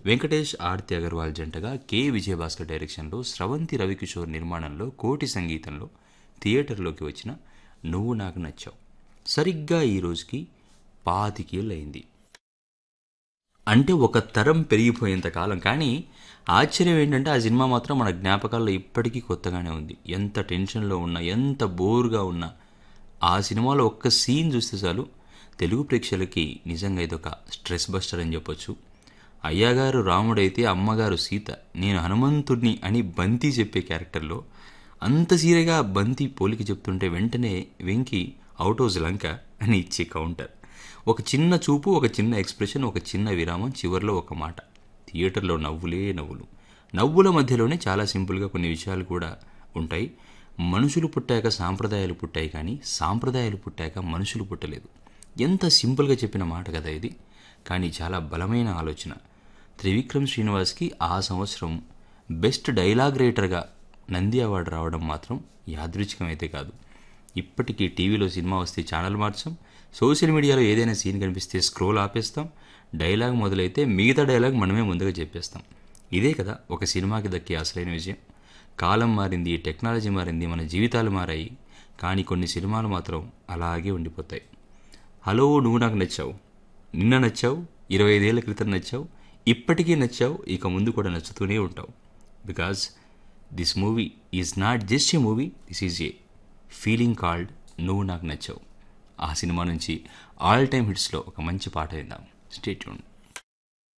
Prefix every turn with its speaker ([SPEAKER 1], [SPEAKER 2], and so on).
[SPEAKER 1] వెంకటేష్ ఆర్తి అగర్వాల్ జంటగా కె విజయభాస్కర్ డైరెక్షన్లో స్రవంతి రవికిషోర్ నిర్మాణంలో కోటి సంగీతంలో థియేటర్లోకి వచ్చిన నువ్వు నాకు నచ్చావు సరిగ్గా ఈ రోజుకి పాతికేళ్ళయింది అంటే ఒక తరం పెరిగిపోయేంత కాలం కానీ ఆశ్చర్యం ఏంటంటే ఆ సినిమా మాత్రం మన జ్ఞాపకాల్లో ఇప్పటికీ కొత్తగానే ఉంది ఎంత టెన్షన్లో ఉన్నా ఎంత బోర్గా ఉన్నా ఆ సినిమాలో ఒక్క సీన్ చూస్తే చాలు తెలుగు ప్రేక్షకులకి నిజంగా ఇదొక స్ట్రెస్ బస్టర్ అని చెప్పొచ్చు అయ్యగారు రాముడైతే అమ్మగారు సీత నేను హనుమంతుడిని అని బంతి చెప్పే క్యారెక్టర్లో అంత సీరియగా బంతి పోలిక చెప్తుంటే వెంటనే వెంకి అవుట్ హౌస్ లంక అని ఇచ్చే కౌంటర్ ఒక చిన్న చూపు ఒక చిన్న ఎక్స్ప్రెషన్ ఒక చిన్న విరామం చివరిలో ఒక మాట థియేటర్లో నవ్వులే నవ్వులు నవ్వుల మధ్యలోనే చాలా సింపుల్గా కొన్ని విషయాలు కూడా ఉంటాయి మనుషులు పుట్టాక సాంప్రదాయాలు పుట్టాయి కానీ సాంప్రదాయాలు పుట్టాక మనుషులు పుట్టలేదు ఎంత సింపుల్గా చెప్పిన మాట కదా ఇది కానీ చాలా బలమైన ఆలోచన త్రివిక్రమ్ శ్రీనివాస్కి ఆ సంవత్సరం బెస్ట్ డైలాగ్ రైటర్గా నంది అవార్డు రావడం మాత్రం యాదృచ్ఛికమైతే కాదు ఇప్పటికీ టీవీలో సినిమా వస్తే ఛానల్ మార్చాం సోషల్ మీడియాలో ఏదైనా సీన్ కనిపిస్తే స్క్రోల్ ఆపేస్తాం డైలాగ్ మొదలైతే మిగతా డైలాగ్ మనమే ముందుగా చెప్పేస్తాం ఇదే కదా ఒక సినిమాకి దక్కే అసలైన విజయం కాలం మారింది టెక్నాలజీ మారింది మన జీవితాలు మారాయి కానీ కొన్ని సినిమాలు మాత్రం అలాగే ఉండిపోతాయి హలో నువ్వు నాకు నచ్చావు నిన్న నచ్చావు ఇరవై ఐదేళ్ల క్రితం నచ్చావు ఇప్పటికీ నచ్చావు ఇక ముందు కూడా నచ్చుతూనే ఉంటావు because this movie is not just a movie this is a feeling called నువ్వు నాకు నచ్చావు ఆ సినిమా నుంచి ఆల్ టైమ్ హిట్స్లో ఒక మంచి పాట విందాం స్టేట్యూన్